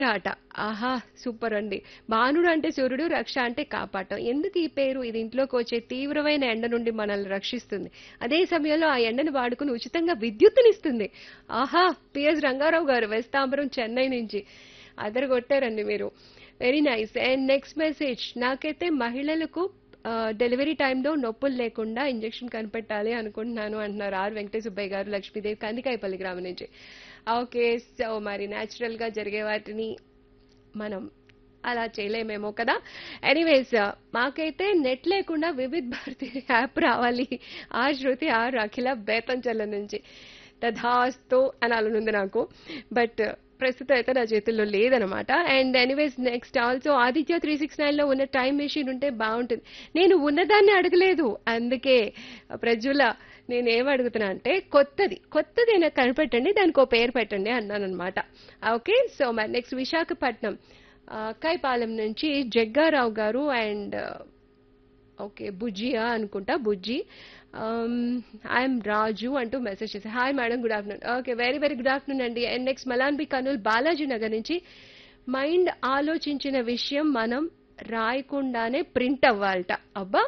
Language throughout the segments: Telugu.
ఆట ఆహా సూపర్ అండి బాణుడు అంటే సూర్యుడు రక్ష అంటే కాపాటం ఎందుకు ఈ పేరు ఇది ఇంట్లోకి వచ్చే తీవ్రమైన ఎండ నుండి మనల్ని రక్షిస్తుంది అదే సమయంలో ఆ ఎండను వాడుకుని ఉచితంగా విద్యుత్తునిస్తుంది ఆహా పిఎస్ రంగారావు గారు వెస్తాంబరం చెన్నై నుంచి అదరు కొట్టారండి మీరు very nice and next message నాకైతే మహిళలకు ఆ, డెలివరీ టైంలో నొప్పులు లేకుండా ఇంజెక్షన్ కనిపెట్టాలి అనుకుంటున్నాను అంటున్నారు ఆర్ వెంకటేశ్ సుబ్బయ్య గారు లక్ష్మీదేవి కందికాయపల్లి గ్రామం నుంచి ఓకే సో మరి న్యాచురల్ గా జరిగే వాటిని మనం అలా చేయలేమేమో కదా ఎనీవేస్ మాకైతే నెట్ లేకుండా వివిధ్ భారతి యాప్ రావాలి ఆ శృతి ఆ అఖిల బేతంచల్ల నుంచి తథాస్తు అనాలనుంది నాకు బట్ ప్రస్తుతం అయితే నా చేతుల్లో లేదనమాట and anyways next also Aditya three six నైన్లో ఉన్న టైం మెషిన్ ఉంటే బాగుంటుంది నేను ఉన్నదాన్ని అడగలేదు అందుకే ప్రజల నేను ఏం అడుగుతున్నా అంటే కొత్తది కొత్తది నాకు కనిపెట్టండి దానికి ఓ పేరు పెట్టండి అన్నాను అనమాట ఓకే సో మరి నెక్స్ట్ విశాఖపట్నం ఆ, కైపాలెం నుంచి జగ్గారావు గారు అండ్ ఓకే బుజ్జియా అనుకుంటా బుజ్జి ఐఎమ్ రాజు అంటూ మెసేజ్ చేశారు hi madam good afternoon okay very very good afternoon అండి అండ్ నెక్స్ట్ మలాన్బి కర్నూల్ బాలాజీ నగర్ నుంచి మైండ్ ఆలోచించిన విషయం మనం రాయకుండానే ప్రింట్ అవ్వాలట అబ్బా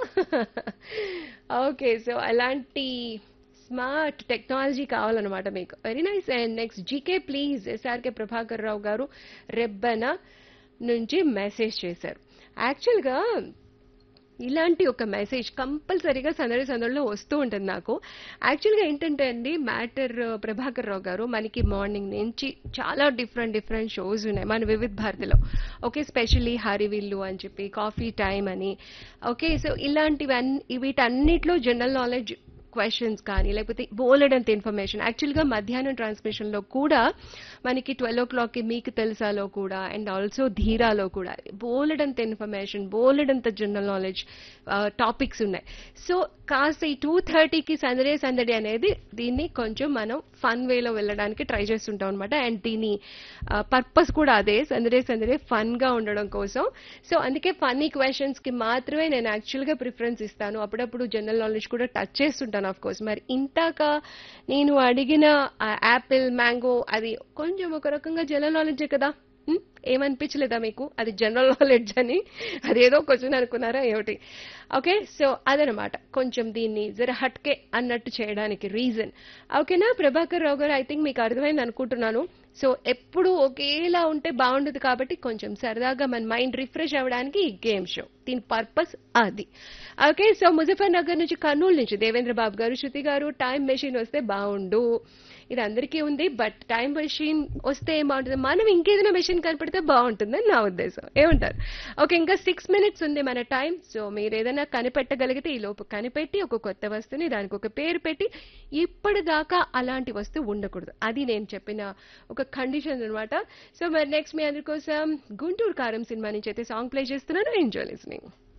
ఓకే సో అలాంటి స్మార్ట్ టెక్నాలజీ కావాలన్నమాట మీకు very nice and next GK please SRK Prabhakar Rao garu Rebbana నుంచి మెసేజ్ చేశారు యాక్చువల్గా ఇలాంటి ఒక మెసేజ్ కంపల్సరీగా సందడి సందడిలో వస్తూ ఉంటుంది నాకు యాక్చువల్గా ఏంటంటే అండి మ్యాటర్ ప్రభాకర్ రావు గారు మనకి మార్నింగ్ నుంచి చాలా డిఫరెంట్ డిఫరెంట్ షోస్ ఉన్నాయి మన వివిధ భారతిలో ఓకే స్పెషల్లీ హరివిల్లు అని చెప్పి కాఫీ టైం అని ఓకే సో ఇలాంటివన్నీ వీటన్నిటిలో జనరల్ నాలెడ్జ్ క్వశ్చన్స్ కానీ లేకపోతే బోలెడంత ఇన్ఫర్మేషన్ యాక్చువల్గా మధ్యాహ్నం ట్రాన్స్మిషన్లో కూడా మనకి ట్వెల్వ్ ఓ క్లాక్కి మీకు తెలుసాలో కూడా అండ్ ఆల్సో ధీరాలో కూడా బోలెడంత ఇన్ఫర్మేషన్ బోలెడంత జనరల్ నాలెడ్జ్ టాపిక్స్ ఉన్నాయి సో కాస్త ఈ టూ థర్టీకి సందడే సందడి అనేది దీన్ని కొంచెం మనం ఫన్ వేలో వెళ్ళడానికి ట్రై చేస్తుంటాం అనమాట అండ్ దీని పర్పస్ కూడా అదే సందడే సందడే ఫన్గా ఉండడం కోసం సో అందుకే ఫన్నీ క్వశ్చన్స్కి మాత్రమే నేను యాక్చువల్గా ప్రిఫరెన్స్ ఇస్తాను అప్పుడప్పుడు జనరల్ నాలెడ్జ్ కూడా టచ్ చేస్తుంటాను ఆఫ్ కోర్స్ మరి ఇంతాక నేను అడిగిన యాపిల్ మ్యాంగో అది కొంచెం ఒక రకంగా జనరల్ నాలెడ్జే కదా ఉం? ఏమనిపించలేదా మీకు అది జనరల్ నాలెడ్జ్ అని అదేదో క్వశ్చన్ అనుకున్నారా ఏమిటి ఓకే సో అదనమాట కొంచెం దీన్ని జర హట్కే అన్నట్టు చేయడానికి రీజన్ ఓకేనా ప్రభాకర్ రావు గారు ఐ థింక్ మీకు అర్థమైంది అనుకుంటున్నాను సో ఎప్పుడు ఒకేలా ఉంటే బాగుండదు కాబట్టి కొంచెం సరదాగా మన మైండ్ రిఫ్రెష్ అవ్వడానికి ఈ గేమ్ షో దీని పర్పస్ అది ఓకే సో ముజఫర్ నగర్ నుంచి కర్నూలు నుంచి దేవేంద్ర బాబు గారు శృతి గారు టైం మెషిన్ వస్తే బాగుండు ఇది అందరికీ ఉంది బట్ టైం మెషిన్ వస్తే ఏం బాగుంటుంది మనం ఇంకేదైనా మెషిన్ కనపడితే బాగుంటుందని నా ఉద్దేశం ఏమంటారు ఓకే ఇంకా సిక్స్ మినిట్స్ ఉంది మన టైం సో మీరు ఏదైనా కనిపెట్టగలిగితే ఈ లోపు కనిపెట్టి ఒక కొత్త వస్తువుని దానికి ఒక పేరు పెట్టి ఇప్పటిదాకా అలాంటి వస్తువు ఉండకూడదు అది నేను చెప్పిన ఒక కండిషన్ అన్నమాట సో మరి నెక్స్ట్ మీ అందరి కోసం గుంటూరు కారం సినిమా నుంచి అయితే సాంగ్ ప్లే చేస్తున్నాను ఎంజాయ్ లిస్నింగ్